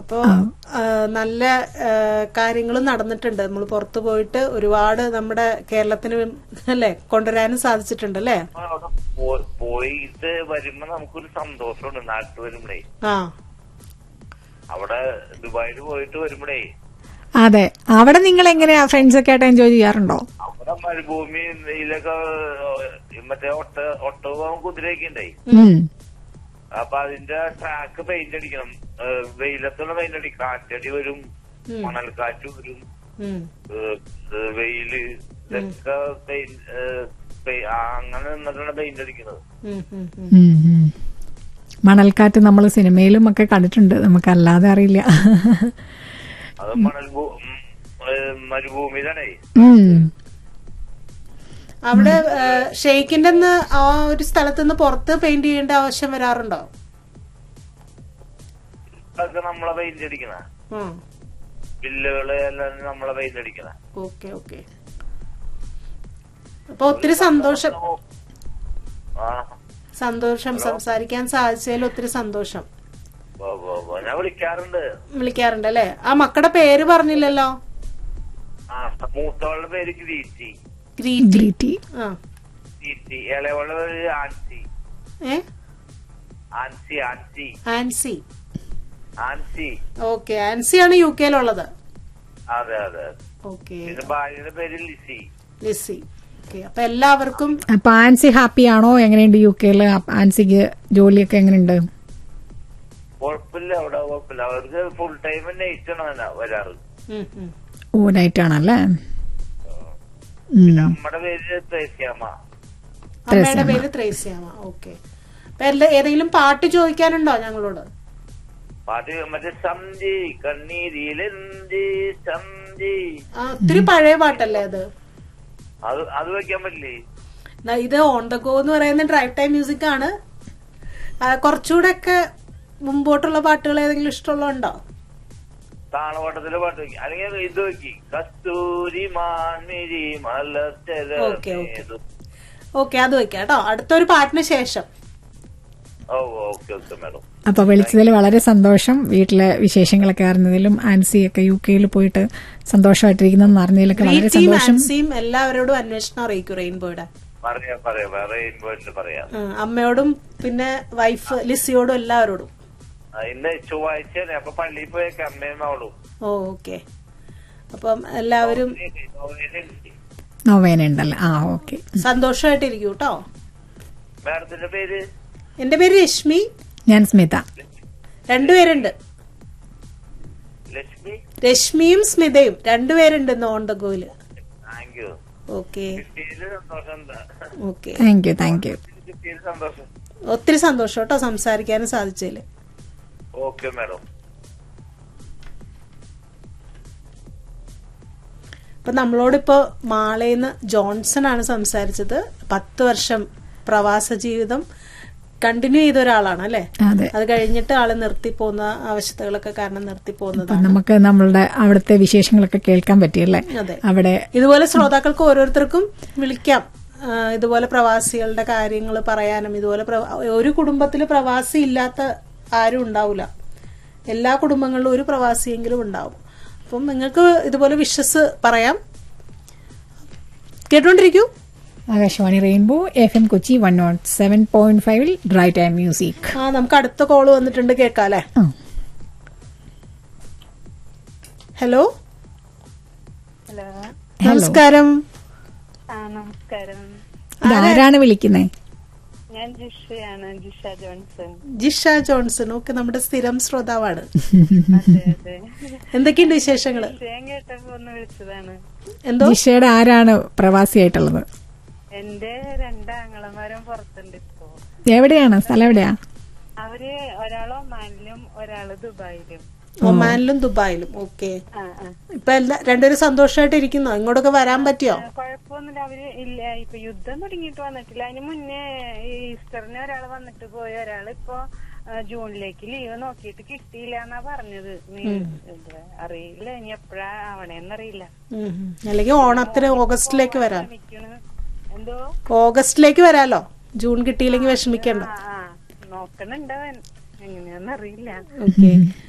അപ്പോ ആ, നല്ല കാര്യങ്ങളും നടന്നിട്ടുണ്ട് നമ്മൾ പുറത്തു പോയിട്ട് ഒരുപാട് നമ്മുടെ കേരളത്തിന് അല്ലെ കൊണ്ടുവരാനും സാധിച്ചിട്ടുണ്ട് അല്ലേ ആ, അവിടെ പോ- പോയിട്ട് വരുമ്പോ നമുക്കൊരു സന്തോഷമുണ്ട് നാട്ടിൽ വരുമ്പഴേ ആ അവിടെ ദുബായിൽ പോയിട്ട് വരുമ്പോഴേ അതെ അവിടെ നിങ്ങൾ എങ്ങനെയാ ഫ്രണ്ട്സ് ഒക്കെ ആയിട്ട് എൻജോയ് ചെയ്യാറുണ്ടോ അവിടെ മരുഭൂമി ഇതിലൊക്കെ മറ്റേ ഒട്ട ഒട്ടകവും കുതിരയൊക്കെ ഉണ്ടായി ഉം. അപ്പൊ അതിന്റെ ട്രാക്ക് പെയിന്റ് അടിക്കണം ഏഹ് വെയിലത്തുള്ള പെയിന്റ് അടി കാറ്റടി വരും മണൽക്കാറ്റ് വരും ഉം. ഏഹ് ഏഹ് വെയില് ഇതൊക്കെ പെയിന്റ് ഏഹ് പെ- ആ, അങ്ങനെ നിന്നിട്ടാണ് പെയിന്റ് അടിക്കുന്നത് ഉം, ഉം, ഉം. ഉം, ഉം. മണൽക്കാറ്റ് നമ്മൾ സിനിമയിലും ഒക്കെ കണ്ടിട്ടുണ്ട് നമുക്കല്ലാതെ അറിയില്ല അത് മണൽ ഭൂ- ഉം, ഏഹ് മരുഭൂമിയിലാണേ ഉം. അവിടെ ആ, ഷെയ്ക്കിന്റെ അന്ന് ആ ഒരു സ്ഥലത്ത് നിന്ന് പുറത്ത് പെയിന്റ് ചെയ്യേണ്ട ആവശ്യം വരാറുണ്ടോ അതൊക്കെ നമ്മളെ പെയിന്റ് അടിക്കണ ഉം. ബില്ലുകള് എല്ലാം നമ്മളെ പെയിന്റ് അടിക്കണ ഓക്കെ ഓക്കെ അപ്പൊ ഒത്തിരി സന്തോഷം ആ സന്തോഷം സംസാരിക്കാൻ സാധിച്ചതിൽ ഒത്തിരി സന്തോഷം ഉവ്വ് ഉവ്വ് ഉവ്വ്. ഞാൻ വിളിക്കാറുണ്ട് വിളിക്കാറുണ്ട് അല്ലേ ആ മക്കളുടെ പേര് പറഞ്ഞില്ലല്ലോ ആ മൂത്തവളുടെ പേര് ഗ്രീറ്റി ഗ്രീറ്റി ഗ്രീറ്റി ആ ഗ്രീറ്റി ഇളയവളുടെ പേര് ആൻസി ഏ ആൻസി ആൻസി ആൻസി ആൻസി ഓക്കെ ആൻസിയാണ് യു കെയിലുള്ളത് അതെ അതെ ഓക്കെ പിന്നെ ഭാര്യയുടെ പേര് ലിസി ലിസി ഓക്കെ അപ്പൊ എല്ലാവർക്കും അപ്പൊ ആൻസി ഹാപ്പി ആണോ എങ്ങനെയുണ്ട് യു കെയില് ആൻസിക്ക് ജോലിയൊക്കെ എങ്ങനെയുണ്ട് കുഴപ്പമില്ല അവിടെ കുഴപ്പമില്ല അവർക്ക് ഫുൾ ടൈം നൈറ്റ് ആണ് തന്നെ വരാറ് ഉം, ഉം. ഓ നൈറ്റ് ആണല്ലേ ഉം. നമ്മുടെ പേര് ത്രേസ്യാമ്മ അമ്മയുടെ പേര് ത്രേസ്യാമ ഓക്കെ അപ്പൊ എല്ലാ- ഏതെങ്കിലും പാട്ട് ചോദിക്കാനുണ്ടോ ഞങ്ങളോട് പാട്ട് മറ്റേ സംജി കണ്ണീരിലെന്തി സംജി ആ ഒത്തിരി പഴയ പാട്ടല്ലേ അത് അത് അത് വെക്കാൻ പറ്റില്ലേ ദാ ഇത് ഓൺ ദ ഗോ എന്ന് പറയുന്ന ഡ്രൈവ് ടൈം മ്യൂസിക് ആണ് ആ, കുറച്ചുകൂടെ ഒക്കെ മുമ്പോട്ടുള്ള പാട്ടുകൾ ഏതെങ്കിലും ഇഷ്ടമുള്ളതുണ്ടോ താളവട്ടത്തിലെ പാട്ട് വെക്കി അല്ലെങ്കിൽ ഇത് വെക്കി കസ്തൂരി മാൻമിരി ഓക്കെ, ഓക്കെ. ഓക്കെ അത് വെക്കാം കേട്ടോ അടുത്തൊരു പാട്ടിന് ശേഷം ഓ ഓക്കെ ഓക്കെ മാഡം അപ്പൊ വിളിച്ചതിൽ വളരെ സന്തോഷം വീട്ടിലെ വിശേഷങ്ങളൊക്കെ അറിഞ്ഞതിലും ആൻസിയൊക്കെ യു കെയിൽ പോയിട്ട് സന്തോഷമായിട്ടിരിക്കുന്നെന്ന് അറിഞ്ഞതിലൊക്കെ വളരെ ഗ്രീറ്റിയും സന്തോഷം ആൻസിയും എല്ലാവരോടും അന്വേഷണം അറിയിക്കും റെയിൻബോയുടെ പറയാം പറയാം റെയിൻബോയിന്റ് പറയാം ആ, അമ്മയോടും പിന്നെ വൈഫ് ലിസിയോടും എല്ലാവരോടും ആ, ഇന്ന് ചൊവ്വാഴ്ചയാണ് അപ്പൊ പള്ളിയിൽ പോയേക്കാം അമ്മയും അവളും ഓ ഓക്കെ അപ്പം എല്ലാവരും നോവേന ഉണ്ടല്ലോ ആ ഓക്കെ സന്തോഷമായിട്ടിരിക്കും കേട്ടോ മാഡത്തിന്റെ പേര് എന്റെ പേര് രശ്മി ഞാൻ സ്മിത രണ്ടുപേരുണ്ട് ലക്ഷ്മി രശ്മിയും സ്മിതയും രണ്ടുപേരുണ്ട് ഇന്ന് ഓൺ ദ ഗോയില് താങ്ക് യു ഓക്കെ കിട്ടിയതിൽ സന്തോഷം എന്താ okay thank you thank you കിട്ടിയതിൽ സന്തോഷം ഒത്തിരി സന്തോഷം കേട്ടോ സംസാരിക്കാനും സാധിച്ചതില് ഓക്കെ മാഡം ഇപ്പൊ നമ്മളോടിപ്പോ മാളേന്ന് ജോൺസൺ ആണ് സംസാരിച്ചത് പത്ത് വർഷം പ്രവാസ ജീവിതം കണ്ടിന്യൂ ചെയ്ത ഒരാളാണ് അല്ലെ അതെ അത് കഴിഞ്ഞിട്ട് ആള് നിർത്തി പോകുന്ന അവസ്ഥകളൊക്കെ കാരണം നിർത്തി അപ്പൊ പോകുന്നതാണ് നമുക്ക് നമ്മളുടെ അവിടുത്തെ വിശേഷങ്ങളൊക്കെ കേൾക്കാൻ പറ്റിയല്ലേ അതെ അവിടെ ഇതുപോലെ ശ്രോതാക്കൾക്ക് ഓരോരുത്തർക്കും വിളിക്കാം ആ, ഇതുപോലെ പ്രവാസികളുടെ കാര്യങ്ങൾ പറയാനും ഇതുപോലെ പ്രവ- ഒരു കുടുംബത്തിൽ പ്രവാസി ഇല്ലാത്ത ആരും ഉണ്ടാവില്ല എല്ലാ കുടുംബങ്ങളിലും ഒരു പ്രവാസിയെങ്കിലും ഉണ്ടാവും അപ്പം നിങ്ങൾക്ക് ഇതുപോലെ വിശ്വസ് പറയാം കേട്ടോണ്ടിരിക്കൂ Akashvani rainbow F M Kochi one naught seven point ഫൈവിൽ ഡ്രൈ ടൈം മ്യൂസിക് ആ നമുക്ക് അടുത്ത കോള് വന്നിട്ടുണ്ട് കേൾക്കാം അല്ലേ ആ ഹലോ ഹലോ നമസ്കാരം ആ നമസ്കാരം ഇതാരാണ് വിളിക്കുന്നത് ഞാൻ ജിഷയാണ് ജിഷ ജോൺസൺ ജിഷ ജോൺസൺ ഒക്കെ നമ്മുടെ സ്ഥിരം ശ്രോതാവാണ് അതെ അതെ എന്തൊക്കെയുണ്ട് വിശേഷങ്ങള് വിഷയം കേട്ടപ്പോ ഒന്ന് വിളിച്ചതാണ് എന്തോ ജിഷയുടെ ആരാണ് പ്രവാസിയായിട്ടുള്ളത് എന്റെ രണ്ടാങ്ങളമാരും പുറത്തുണ്ട് ഇപ്പോ എവിടെയാണ് സ്ഥലം എവിടെയാ അവര് ഒരാള് ഒമാനിലും ഒരാള് ദുബായിലും ഒമാനിലും ദുബായിലും ഓക്കെ ആ ആ ഇപ്പൊ എല്ലാ രണ്ടുപേരും സന്തോഷമായിട്ട് ഇരിക്കുന്നോ ഇങ്ങോട്ടൊക്കെ വരാൻ പറ്റിയോ കുഴപ്പമൊന്നുമില്ല അവര് ഇല്ല ഇപ്പൊ യുദ്ധം തുടങ്ങിയിട്ട് വന്നിട്ടില്ല അതിന് മുന്നേ ഈ ഈസ്റ്ററിന് ഒരാള് വന്നിട്ട് പോയി ഒരാള് ഇപ്പൊ ആ, ജൂണിലേക്ക് ലീവ് നോക്കിയിട്ട് കിട്ടിയില്ല എന്നാ പറഞ്ഞത് നീ ഇത് അറിയില്ല ഇനി എപ്പോഴാ ആവണേന്നറിയില്ല ഉം ഉം. അല്ലെങ്കിൽ ഓണത്തിന് ഓഗസ്റ്റിലേക്ക് വരാം ശ്രമിക്കണ് എന്തോ ഓഗസ്റ്റിലേക്ക് വരാലോ ജൂൺ കിട്ടിയില്ലെങ്കിൽ വിഷമിക്കണ്ട ആ ആ നോക്കണുണ്ട് അവൻ എങ്ങനെയാന്നറിയില്ല ഓക്കെ